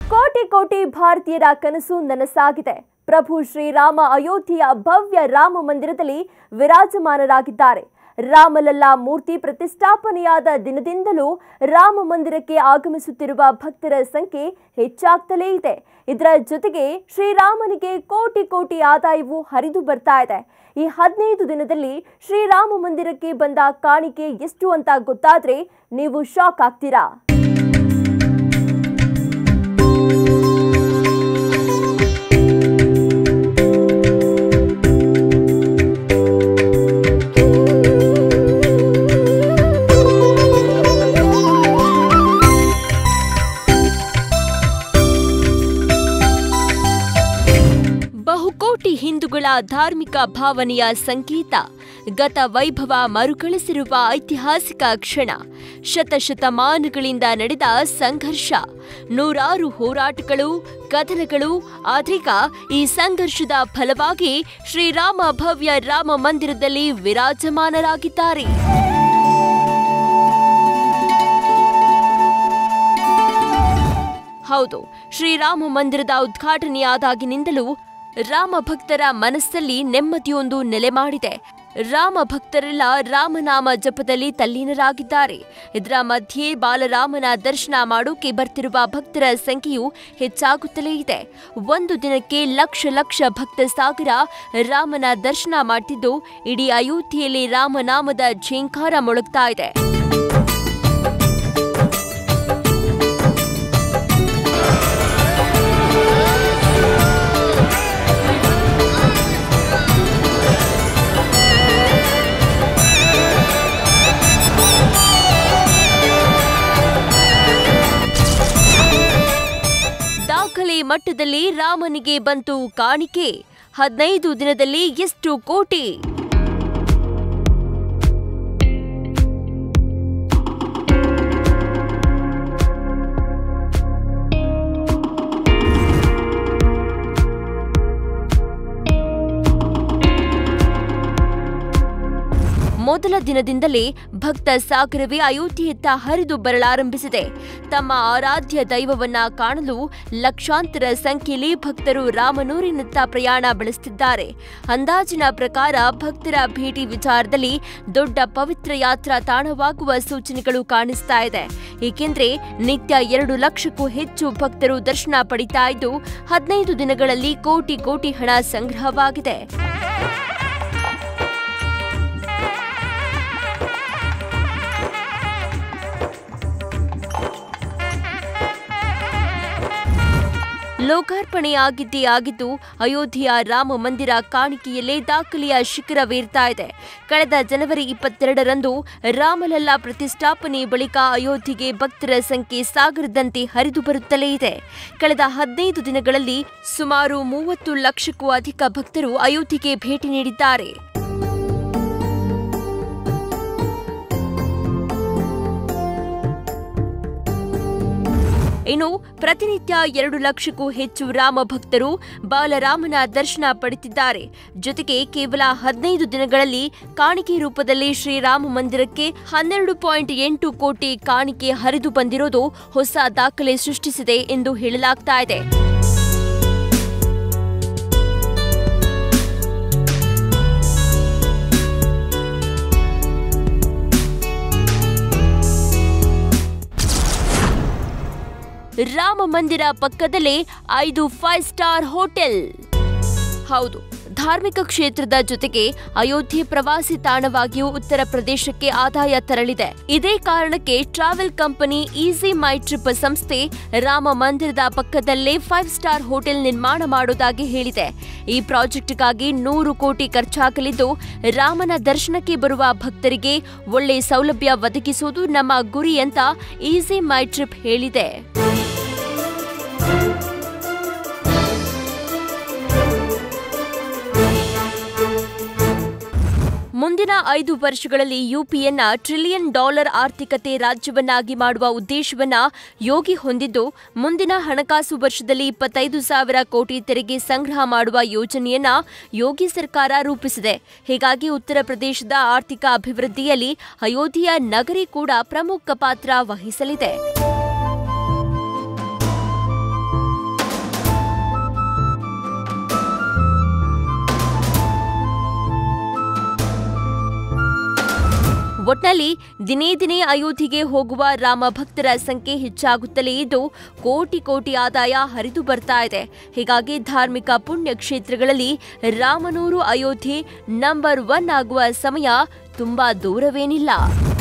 ಕೋಟಿ ಕೋಟಿ ಭಾರತೀಯರ ಕನಸು ನನಸಾಗಿದೆ ಪ್ರಭು ಶ್ರೀರಾಮ ಅಯೋಧ್ಯೆಯ ಭವ್ಯ ರಾಮ ಮಂದಿರದಲ್ಲಿ ವಿರಾಜಮಾನರಾಗಿದ್ದಾರೆ ರಾಮಲಲ್ಲಾ ಮೂರ್ತಿ ಪ್ರತಿಷ್ಠಾಪನೆಯಾದ ದಿನದಿಂದಲೂ ರಾಮ ಮಂದಿರಕ್ಕೆ ಆಗಮಿಸುತ್ತಿರುವ ಭಕ್ತರ ಸಂಖ್ಯೆ ಹೆಚ್ಚಾಗ್ತಲೇ ಇದೆ ಇದರ ಜೊತೆಗೆ ಶ್ರೀರಾಮನಿಗೆ ಕೋಟಿ ಕೋಟಿ ಆದಾಯವು ಹರಿದು ಬರ್ತಾ ಇದೆ ಈ ಹದಿನೈದು ದಿನದಲ್ಲಿ ಶ್ರೀರಾಮ ಮಂದಿರಕ್ಕೆ ಬಂದ ಕಾಣಿಕೆ ಎಷ್ಟು ಅಂತ ಗೊತ್ತಾದ್ರೆ ನೀವು ಶಾಕ್ ಆಗ್ತೀರಾ ಬಹುಕೋಟಿ ಹಿಂದೂಗಳ ಧಾರ್ಮಿಕ ಭಾವನೆಯ ಸಂಕೇತ ಗತ ವೈಭವ ಮರುಕಳಿಸಿರುವ ಐತಿಹಾಸಿಕ ಕ್ಷಣ ಶತಶತಮಾನಗಳಿಂದ ನಡೆದ ಸಂಘರ್ಷ ನೂರಾರು ಹೋರಾಟಗಳು ಕದನಗಳು ಆದ್ರೀಗ ಈ ಸಂಘರ್ಷದ ಫಲವಾಗಿ ಶ್ರೀರಾಮ ಭವ್ಯ ರಾಮ ಮಂದಿರದಲ್ಲಿ ವಿರಾಜಮಾನರಾಗಿದ್ದಾರೆ ಹೌದು ಶ್ರೀರಾಮ ಮಂದಿರದ ಉದ್ಘಾಟನೆಯಾದಾಗಿನಿಂದಲೂ ರಾಮ ಭಕ್ತರ ಮನಸ್ಸಲ್ಲಿ ನೆಮ್ಮದಿಯೊಂದು ನೆಲೆ ಮಾಡಿದೆ ರಾಮ ಭಕ್ತರೆಲ್ಲ ರಾಮನಾಮ ಜಪದಲ್ಲಿ ತಲ್ಲೀನರಾಗಿದ್ದಾರೆ ಇದರ ಮಧ್ಯೆ ಬಾಲರಾಮನ ದರ್ಶನ ಮಾಡೋಕೆ ಬರ್ತಿರುವ ಭಕ್ತರ ಸಂಖ್ಯೆಯು ಹೆಚ್ಚಾಗುತ್ತಲೇ ಇದೆ ಒಂದು ದಿನಕ್ಕೆ ಲಕ್ಷ ಲಕ್ಷ ಭಕ್ತ ಸಾಗರ ರಾಮನ ದರ್ಶನ ಮಾಡ್ತಿದ್ದು ಇಡೀ ಅಯೋಧ್ಯೆಯಲ್ಲಿ ರಾಮನಾಮದ ಝೇಂಕಾರ ಮೊಳಗ್ತಾ ಇದೆ ದಾಖಲೆ ಮಟ್ಟದಲ್ಲಿ ರಾಮನಿಗೆ ಬಂತು ಕಾಣಿಕೆ ಹದಿನೈದು ದಿನದಲ್ಲಿ ಎಷ್ಟು ಕೋಟಿ ಮೊದಲ ದಿನದಿಂದಲೇ ಭಕ್ತ ಸಾಗರವೇ ಅಯೋಧ್ಯೆಯತ್ತ ಹರಿದು ಬರಲಾರಂಭಿಸಿದೆ ತಮ್ಮ ಆರಾಧ್ಯ ದೈವವನ್ನ ಕಾಣಲು ಲಕ್ಷಾಂತರ ಸಂಖ್ಯೆಯಲ್ಲಿ ಭಕ್ತರು ರಾಮನೂರಿನತ್ತ ಪ್ರಯಾಣ ಬೆಳೆಸುತ್ತಿದ್ದಾರೆ ಅಂದಾಜಿನ ಪ್ರಕಾರ ಭಕ್ತರ ಭೇಟಿ ವಿಚಾರದಲ್ಲಿ ದೊಡ್ಡ ಪವಿತ್ರ ಯಾತ್ರಾ ತಾಣವಾಗುವ ಸೂಚನೆಗಳು ಕಾಣಿಸ್ತಾ ಇದೆ ಏಕೆಂದ್ರೆ ನಿತ್ಯ ಎರಡು ಲಕ್ಷಕ್ಕೂ ಹೆಚ್ಚು ಭಕ್ತರು ದರ್ಶನ ಪಡಿತಾ ಇದ್ದು ಹದಿನೈದು ದಿನಗಳಲ್ಲಿ ಕೋಟಿ ಕೋಟಿ ಹಣ ಸಂಗ್ರಹವಾಗಿದೆ ಲೋಕಾರ್ಪಣೆಯಾಗಿದ್ದೇ ಆಗಿದ್ದು ಅಯೋಧ್ಯೆಯ ರಾಮ ಮಂದಿರ ಕಾಣಿಕೆಯಲ್ಲೇ ದಾಖಲೆಯ ಶಿಖರವೇರ್ತಾ ಇದೆ ಕಳೆದ ಜನವರಿ ಇಪ್ಪತ್ತೆರಡರಂದು ರಾಮಲಲ್ಲಾ ಪ್ರತಿಷ್ಠಾಪನೆ ಬಳಿಕ ಅಯೋಧ್ಯೆಗೆ ಭಕ್ತರ ಸಂಖ್ಯೆ ಸಾಗರದಂತೆ ಹರಿದು ಬರುತ್ತಲೇ ಇದೆ ಕಳೆದ ಹದಿನೈದು ದಿನಗಳಲ್ಲಿ ಸುಮಾರು ಮೂವತ್ತು ಲಕ್ಷಕ್ಕೂ ಅಧಿಕ ಭಕ್ತರು ಅಯೋಧ್ಯೆಗೆ ಭೇಟಿ ನೀಡಿದ್ದಾರೆ ಇನ್ನು ಪ್ರತಿನಿತ್ಯ ಎರಡು ಲಕ್ಷಕ್ಕೂ ಹೆಚ್ಚು ರಾಮ ಭಕ್ತರು ಬಾಲರಾಮನ ದರ್ಶನ ಪಡೆದಿದ್ದಾರೆ ಜೊತೆಗೆ ಕೇವಲ ಹದಿನೈದು ದಿನಗಳಲ್ಲಿ ಕಾಣಿಕೆ ರೂಪದಲ್ಲಿ ಶ್ರೀರಾಮ ಮಂದಿರಕ್ಕೆ ಹನ್ನೆರಡು ಪಾಯಿಂಟ್ ಎಂಟು ಕೋಟಿ ಕಾಣಿಕೆ ಹರಿದು ಬಂದಿರೋದು ಹೊಸ ದಾಖಲೆ ಸೃಷ್ಟಿಸಿದೆ ಎಂದು ಹೇಳಲಾಗ್ತಾ ಇದೆ ರಾಮ ಮಂದಿರ ಪಕ್ಕದಲ್ಲೇ ಐದು ಫೈವ್ ಸ್ಟಾರ್ ಹೋಟೆಲ್ ಹೌದು ಧಾರ್ಮಿಕ ಕ್ಷೇತ್ರದ ಜೊತೆಗೆ ಅಯೋಧ್ಯೆ ಪ್ರವಾಸಿ ತಾಣವಾಗಿಯೂ ಉತ್ತರ ಪ್ರದೇಶಕ್ಕೆ ಆದಾಯ ತರಲಿದೆ ಇದೇ ಕಾರಣಕ್ಕೆ travel company EaseMyTrip ಸಂಸ್ಥೆ ರಾಮ ಮಂದಿರದ ಪಕ್ಕದಲ್ಲೇ ಫೈವ್ ಸ್ಟಾರ್ ಹೋಟೆಲ್ ನಿರ್ಮಾಣ ಮಾಡೋದಾಗಿ ಹೇಳಿದೆ ಈ ಪ್ರಾಜೆಕ್ಟ್ಗಾಗಿ ನೂರು ಕೋಟಿ ಖರ್ಚಾಗಲಿದ್ದು ರಾಮನ ದರ್ಶನಕ್ಕೆ ಬರುವ ಭಕ್ತರಿಗೆ ಒಳ್ಳೆ ಸೌಲಭ್ಯ ಒದಗಿಸುವುದು ನಮ್ಮ ಗುರಿ ಅಂತ ಈಸಿ ಮೈ ಟ್ರಿಪ್ ಹೇಳಿದೆ ಮುಂದಿನ ಐದು ವರ್ಷಗಳಲ್ಲಿ ಯುಪಿಯನ್ನ ಟ್ರಿಲಿಯನ್ ಡಾಲರ್ ಆರ್ಥಿಕತೆ ರಾಜ್ಯವನ್ನಾಗಿ ಮಾಡುವ ಉದ್ದೇಶವನ್ನ ಯೋಗಿ ಹೊಂದಿದ್ದು ಮುಂದಿನ ಹಣಕಾಸು ವರ್ಷದಲ್ಲಿ ಇಪ್ಪತ್ತೈದು ಸಾವಿರ ಕೋಟಿ ತೆರಿಗೆ ಸಂಗ್ರಹ ಮಾಡುವ ಯೋಜನೆಯನ್ನ ಯೋಗಿ ಸರ್ಕಾರ ರೂಪಿಸಿದೆ ಹೀಗಾಗಿ ಉತ್ತರ ಪ್ರದೇಶದ ಆರ್ಥಿಕ ಅಭಿವೃದ್ಧಿಯಲ್ಲಿ ಅಯೋಧ್ಯೆಯ ನಗರಿ ಕೂಡ ಪ್ರಮುಖ ಪಾತ್ರ ವಹಿಸಲಿದೆ ಒಟ್ನಲ್ಲಿ ದಿನೇ ದಿನೇ ಅಯೋಧ್ಯೆಗೆ ಹೋಗುವ ರಾಮ ಭಕ್ತರ ಸಂಖ್ಯೆ ಹೆಚ್ಚಾಗುತ್ತಲೇ ಇದ್ದು ಕೋಟಿ ಕೋಟಿ ಆದಾಯ ಹರಿದು ಬರ್ತಾ ಇದೆ ಹೀಗಾಗಿ ಧಾರ್ಮಿಕ ಪುಣ್ಯ ಕ್ಷೇತ್ರಗಳಲ್ಲಿ ರಾಮನೂರು ಅಯೋಧ್ಯೆ ನಂಬರ್ ಒನ್ ಆಗುವ ಸಮಯ ತುಂಬಾ ದೂರವೇನಿಲ್ಲ